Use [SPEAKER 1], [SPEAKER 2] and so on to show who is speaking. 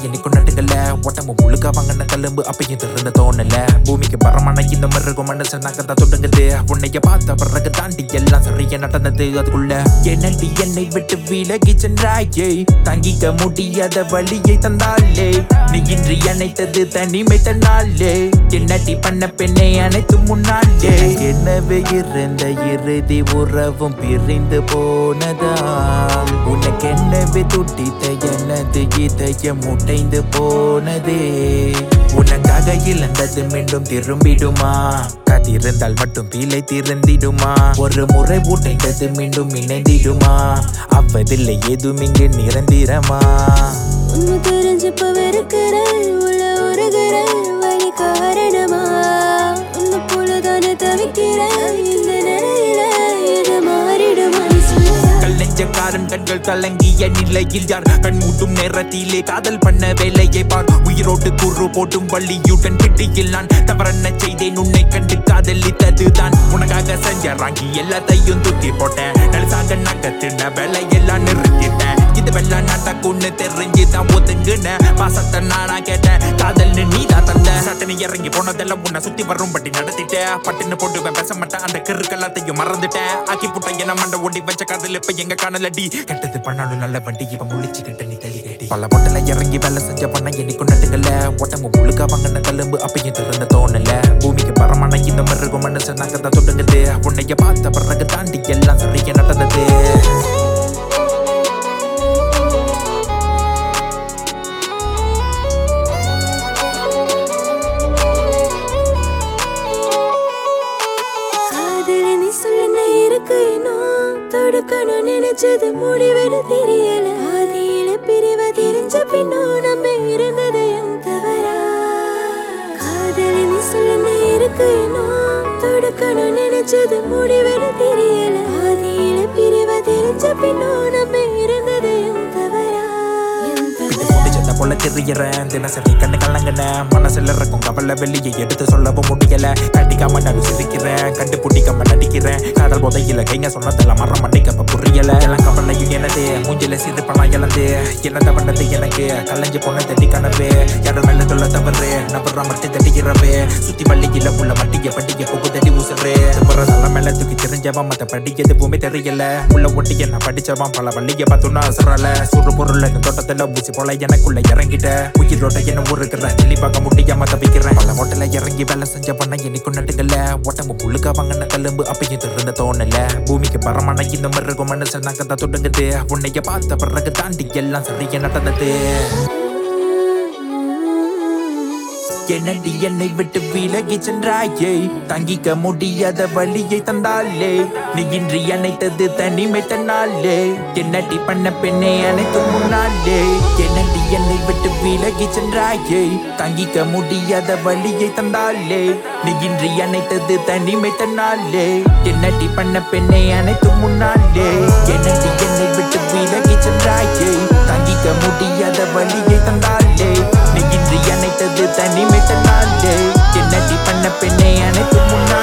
[SPEAKER 1] என்னைக்கும் நட்டுக்கல உடம்பு முழுக்க வாங்கின கலும்பு அப்பயும் திறந்த தோணல பூமிக்கு பரமான இந்த மிருகம் மனுஷன் நகர்தான் தொடங்குது உன்னைய பார்த்த பிறகு தாண்டி எல்லாம் சரியா நடந்தது அதுக்குள்ள என்னடி என்னை விட்டு விலகி சென்றாயே தங்கிக்க முடியாத வழியை தந்தாலே நீ இன்று அணைத்தது தனிமை தன்னாலே என்னடி பண்ண பெண்ணை அனைத்து முன்னாலே என்னவே இருந்த இறுதி உறவும் பிரிந்து போனதால் உனக்கு என்னவே துட்டித்த எனது இதயம் உடைந்து போனதே உனக்காக இழந்தது மீண்டும் திரும்பிடுமா காத்திருந்தால் மட்டும் பீலை திருந்திடுமா ஒரு முறை உடைந்தது மீண்டும் இணைந்திடுமா அவ்வதில்லை ஏதும் இங்கு நிரந்திரமா
[SPEAKER 2] உண்மை தெரிஞ்சப்ப வெறுக்கிற உள்ள உருகிற வழி காரணமா உன்னை போலதானே தவிக்கிற இந்த நிலையில இது மாறிடுமா சொல்லுடா
[SPEAKER 1] கல் நெஞ்சக்காரன் கண்கள் கலங்கிய நிலையில் யார் கண் மூட்டும் நேரத்திலே காதல் பண்ண வேலையை பார் உயிரோட்டு கூறு போட்டும் வள்ளியுடன் கிட்டியில் நான் தவறென்ன செய்தேன் உன்னை கண்டு காதலித்ததுதான் உனக்காக செஞ்ச ராங்கி எல்லாத்தையும் தூக்கி போட்டேன் நலுசாக நகத்தின வேலையெல்லாம் நிறுத்திட்டேன் இது வெள்ள நடக்கும்னு தெரிஞ்சுதான் ஒதுங்குன பாசத்தை நானா கேட்டேன் காதல்னு நீ தான் தந்த சட்டனை இறங்கி போனதெல்லாம் உன்னை சுத்தி வரும்படி நடத்திட்டேன் பட்டுன்னு போட்டு பேச மாட்டேன் அந்த கிறுக்கெல்லாத்தையும் மறந்துட்டேன் ஆக்கி புட்ட என்ன மண்ட ஓடி வச்ச காதல் இப்ப எங்க காணலடி கெட்டது பண்ணாலும் நல்ல வண்டி இப்ப முழிச்சுக்கிட்ட நீ தள்ளி கேட்டி பல பொட்டல இறங்கி வேலை செஞ்ச பண்ண என்னைக்கும் நட்டுக்கல உடம்பு முழுக்க வாங்கின கலும்பு அப்பயும் திறந்த தோணல பூமிக்கு பரமான இந்த மிருகம் மனுஷன் நகர்தான் தொடங்குது உன்னைய பார்த்த பிறகு தாண்டி எல்லாம் சரியா நடந்தது
[SPEAKER 2] காதல நீ சொல்லுன இருக்கு இன்னும் தொடுக்கணும் நினைச்சது முடிவெடு தெரியல ஆதியில பிரிவ தெரிஞ்ச பின்னும் நம்ம இருந்தது என் தவறா காதல நீ சொல்லுன இருக்கு இன்னும் தொடுக்கணும் நினைச்சது முடிவெடு தெரியல ஆதியில பிரிவ தெரிஞ்ச பின்னும் நம்ம இருந்தது என் தவறா என் தவறா
[SPEAKER 1] முடிச்சத போல தெரியறேன் தினசரி கண்ணு கலங்கின மனசுல இருக்கும் கவலை வெளியே எடுத்து சொல்லவும் முடியல கண்டிக்காம நடு சிரிக்கிறேன் கண்டு பிடிக்காம நடிக்கிறேன் காதல் போதையில கைங்க சொன்னதெல்லாம் மரம் மண்டிக்கப்ப புரியல எல்லாம் கவலையும் எனது மூஞ்சில சிரிப்பெல்லாம் இழந்து என்னத பண்ணது எனக்கு கலைஞ்சு போன தட்டி கனவு யாரும் மேல சொல்ல தவறு நபுற மட்டும் தட்டிக்கிறவே சுத்தி வள்ளியில உள்ள வண்டிய பண்டிகை போக்கு தடி ஊசுறே நல்ல மேல தூக்கி தெரிஞ்சவன் மத்த படிக்க எதுவுமே தெரியல உள்ள ஒட்டிய நான் படிச்சவன் பல வள்ளிய பார்த்தோன்னா அசரல சுறு பொருள் தோட்டத்துல ஊசி போல எனக்குள்ள இறங்கிட்ட உயிரோட என்ன ஊருக்குற தெளி பார்க்க முடியாம தவிக்கிறேன் பல ஹோட்டல்ல இறங்கி வேலை செஞ்ச பண்ண என்னைக்கும் நட்டுக்கல உடம்பு முழுக்க வாங்கின கலும்பு அப்பயும் திறந்த தோணல பூமிக்கு பரமான இந்த மிருகம் மனுஷன் நகர்தான் தொடங்குது உன்னைய பார்த்த பிறகு தாண்டி எல்லாம் சரியா நடந்தது என்னடி என்னை விட்டு விலகி சென்றாயே தங்கிக்க முடியாத வழியை தந்தாலே நீ இன்றி அணைத்தது தனிமை தன்னாலே என்னடி பண்ண பெண்ணை அனைத்து முன்னாலே என்னடி என்னை விட்டு விலகி சென்றாயே தங்கிக்க முடியாத வழியை தந்தாலே நீ இன்றி அணைத்தது தனிமை தன்னாலே என்னடி பண்ண பெண்ணை அனைத்து முன்னாலே என்னடி என்னை விட்டு விலகி சென்றாயே தங்கிக்க முடியாத வழியை தந்தாலே நீ இன்றி அணைத்தது தனிமை தன்னாலே என்னடி பண்ண பெண்ணை அனைத்து முன்னாலே